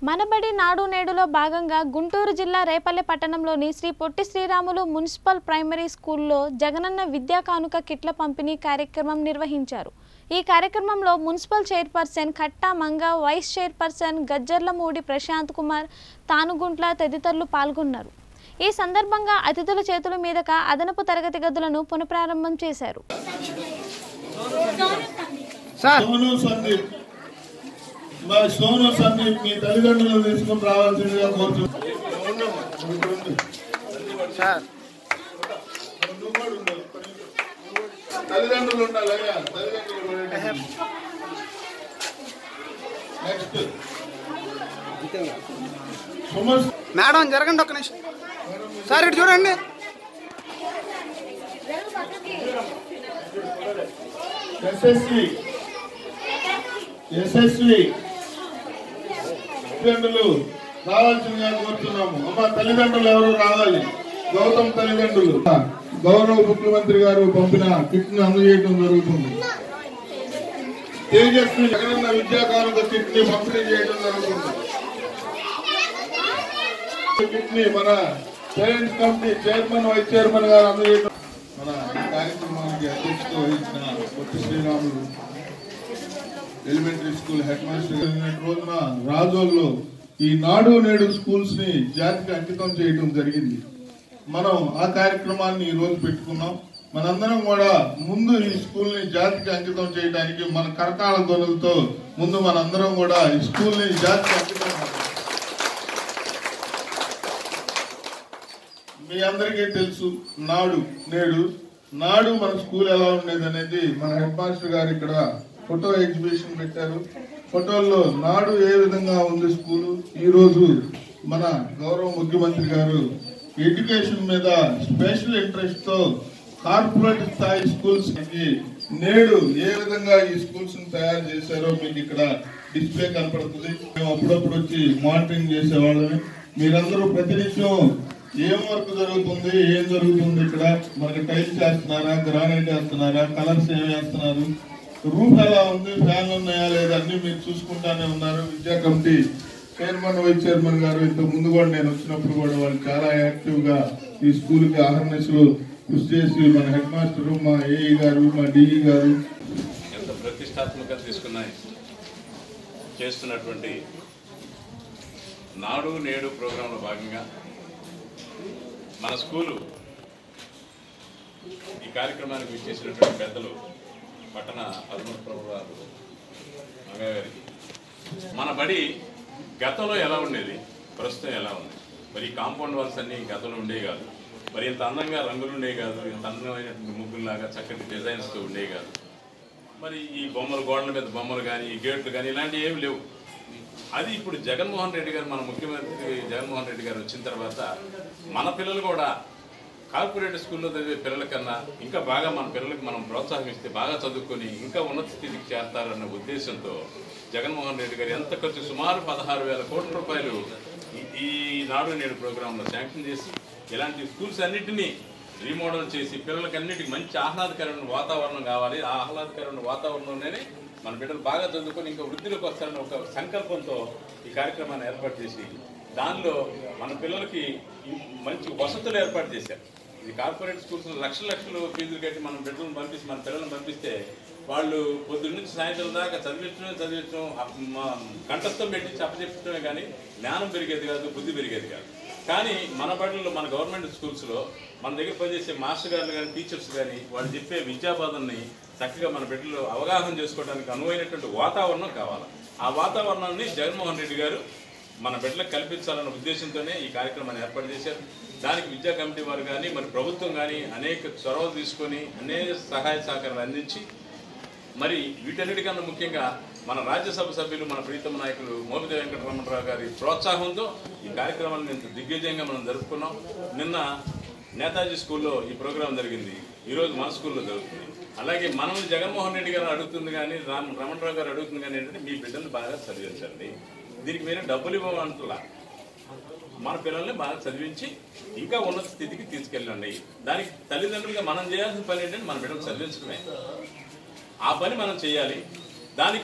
మనబడి నాడు నేడులో భాగంగా గుంటూరు జిల్లా రేపల్లె పట్టణంలోని శ్రీ పొట్టి శ్రీరాములు మున్సిపల్ ప్రైమరీ స్కూల్లో జగనన్న విద్యా కానుక కిట్ల పంపిణీ కార్యక్రమం నిర్వహించారు ఈ కార్యక్రమంలో municipal chairperson Katta Manga vice chairperson Gajjarlamudi Prashanth Kumar Tanuguntla తదితరులు పాల్గొన్నారు ఈ సందర్భంగా అతిథుల చేతుల మీదుగా అదనపు తరగతి గదులను పునఃప్రారంభం చేశారు సోను సందీప్ మా సోను సందీప్ మీ తల్లిదండ్రులను తీసుకుని రావాల్సిందిగా కోరుతున్నాను సార్ నువ్వు కూడా ఉండు. తల్లిదండ్రులు ఉండాలి అయ్యా తల్లిదండ్రులు ఉండండి. నెక్స్ట్ సుమన్ మేడం జరగండి ఒక్క నిమిషం సార్ ఇటు చూడండి ఎస్ఎస్వి ఎస్ఎస్వి తల్లిదండ్రులు రావాల్సిందిగా కోరుతున్నాము అమ్మ తల్లిదండ్రులు ఎవరు రావాలి గౌతమ్ తల్లిదండ్రులు గౌరవ ముఖ్యమంత్రి గారు పంపిన కిట్ ని అందజేయడం జరుగుతుంది తేజస్వి జగనన్న విద్యా కానుక కిట్ ని పంపిణీ చేయడం జరుగుతుంది కిట్ ని మన parents committee chairman vice chairman garu అందజేయడం మన ఈ కార్యక్రమానికి అధ్యక్షత వహించిన Potti Sriramulu elementary school headmaster garu నిన్నటి రోజున రాజోల్లో ఈ నాడు నేడు స్కూల్స్ ని జాతికి అంకితం చేయడం జరిగింది మనం ఆ కార్యక్రమాన్ని ఈ రోజు పెట్టుకున్నాం మనందరం కూడా ముందు ఈ స్కూల్ ని జాతికి అంకితం చేయడానికి మన కరకాల ధ్వనులతో ముందు మనందరం కూడా ఈ స్కూల్ ని జాతికి అంకితం చేద్దాం. మీ అందరికీ తెలుసు నాడు నేడు నాడు మన స్కూల్ ఎలా ఉండేది అనేది మన హెడ్ మాస్టర్ గారు ఇక్కడ ఫోటో ఎగ్జిబిషన్ పెట్టారు ఫోటోల్లో నాడు ఏ విధంగా ఉంది స్కూలు ఈ రోజు మన గౌరవ ముఖ్యమంత్రి గారు ఎడ్యుకేషన్ మీద స్పెషల్ ఇంట్రెస్ట్ తో కార్పొరేట్ స్థాయి స్కూల్స్ కి నేడు ఏ విధంగా ఈ స్కూల్స్ ని తయారు చేశారో మీకు ఇక్కడ డిస్ప్లే కనపడుతుంది మేము అప్పుడప్పుడు వచ్చి మానిటరింగ్ చేసేవాళ్ళని మీరందరూ ప్రతినిత్యం ఏం వర్క్ జరుగుతుంది ఏం జరుగుతుంది ఇక్కడ మనకి టైల్స్ వేస్తున్నారా గ్రానైట్ వేస్తున్నారా కలర్స్ ఏం వేస్తున్నారు రూఫ్ ఎలా ఉంది ఫ్యాన్లు ఉన్నాయా లేదా అన్ని మీరు చూసుకుంటానే ఉన్నారు విద్యా కమిటీ చైర్మన్ వైస్ చైర్మన్ గారు ఇంతకు ముందు కూడా నేను వచ్చినప్పుడు కూడా వాళ్ళు చాలా యాక్టివ్ గా ఈ స్కూల్ కి ఆహర్నిశలు కృషి చేసి మన హెడ్ మాస్టర్ మా ఏఈ గారు మా డిఈ గారు ఎంత ప్రతిష్టాత్మకంగా తీసుకున్నాయి చేస్తున్నటువంటి నాడు నేడు ప్రోగ్రాంలో భాగంగా మన స్కూలు ఈ కార్యక్రమానికి విచ్చేసినటువంటి పెద్దలు పట్టణ పదమూడు ప్రభుత్వాలు మంగయ్య గారికి మన బడి గతంలో ఎలా ఉండేది ప్రస్తుతం ఎలా ఉంది మరి ఈ కాంపౌండ్ వాల్స్ అన్ని గతంలో ఉండేవి కాదు మరి ఇంత అందంగా రంగులు ఉండేవి కాదు ఇంత అందమైనటువంటి ముగ్గుల్లాగా చక్కటి డిజైన్స్తో ఉండేవి కాదు మరి ఈ బొమ్మలు గోడల మీద బొమ్మలు కానీ ఈ గేట్లు కానీ ఇలాంటివి ఏమి లేవు అది ఇప్పుడు జగన్మోహన్ రెడ్డి గారు మన ముఖ్యమంత్రి జగన్మోహన్ రెడ్డి గారు వచ్చిన తర్వాత మన పిల్లలు కూడా కార్పొరేట్ స్కూల్లో చదివే పిల్లల కన్నా ఇంకా బాగా మన పిల్లలకు మనం ప్రోత్సాహం బాగా చదువుకొని ఇంకా ఉన్నత స్థితికి చేరతారన్న ఉద్దేశంతో జగన్మోహన్ రెడ్డి గారు ఎంత ఖర్చు సుమారు పదహారు వేల కోట్ల రూపాయలు ఈ- ఈ నాడు నేడు ప్రోగ్రాంలో శాంక్షన్ చేసి ఇలాంటి స్కూల్స్ అన్నిటినీ రీమోడల్ చేసి పిల్లలకి అన్నిటికీ మంచి ఆహ్లాదకరమైన వాతావరణం కావాలి ఆ ఆహ్లాదకరమైన వాతావరణంలోనే మన బిడ్డలు బాగా చదువుకొని ఇంకా వృద్ధిలోకి వస్తారని ఒక సంకల్పంతో ఈ కార్యక్రమాన్ని ఏర్పాటు చేసి దానిలో మన పిల్లలకి ఈ మంచి వసతులు ఏర్పాటు చేశారు ఇది కార్పొరేట్ స్కూల్స్ లక్షల లక్షలు ఫీజులు కట్టి మనం బిడ్డలను పంపిస్తే మన పిల్లల్ని పంపిస్తే వాళ్ళు పొద్దున్న నుంచి సాయంత్రం దాకా చదివించడం చదివించడం అప్- మా- కంఠస్థం పెట్టి చెప్పచెప్పడమే కానీ జ్ఞానం పెరిగేది కాదు బుద్ధి పెరిగేది కాదు కానీ మన బడుల్లో మన గవర్నమెంట్ స్కూల్స్లో మన దగ్గర పనిచేసే మాస్టర్ గారు కానీ టీచర్స్ కానీ వాళ్ళు చెప్పే విద్యాబోధనని చక్కగా మన బిడ్డలు అవగాహన చేసుకోవడానికి అనువైనటువంటి వాతావరణం కావాలి ఆ వాతావరణాన్ని జగన్మోహన్ రెడ్డి గారు మన బిడ్డలకు కల్పించాలన్న ఉద్దేశంతోనే ఈ కార్యక్రమాన్ని ఏర్పాటు చేశారు దానికి విద్యా కమిటీ వారు కానీ మరి ప్రభుత్వం కానీ అనేక చొరవ తీసుకొని అనేక సహాయ సహకారాలు అందించి మరి వీటన్నిటికన్నా ముఖ్యంగా మన రాజ్యసభ సభ్యులు మన ప్రీతమ నాయకులు మోపిదేవి వెంకటరమణరావు గారి ప్రోత్సాహంతో ఈ కార్యక్రమాన్ని ఇంత దిగ్విజయంగా మనం జరుపుకున్నాం నిన్న నేతాజీ స్కూల్లో ఈ ప్రోగ్రాం జరిగింది ఈరోజు మన స్కూల్లో జరుగుతుంది అలాగే మనం జగన్మోహన్ రెడ్డి గారు అడుగుతుంది కానీ రామ్ రమణరావు గారు అడుగుతుంది కానీ ఏంటంటే మీ బిడ్డలు బాగా చదివించండి దీనికి మీరు డబ్బులు ఇవ్వమంటులా మన పిల్లల్ని బాగా చదివించి ఇంకా ఉన్నత స్థితికి తీసుకెళ్ళండి దానికి తల్లిదండ్రులుగా మనం చేయాల్సిన పని ఏంటంటే మన బిడ్డలు చదివించడమే ఆ పని మనం చేయాలి దానికి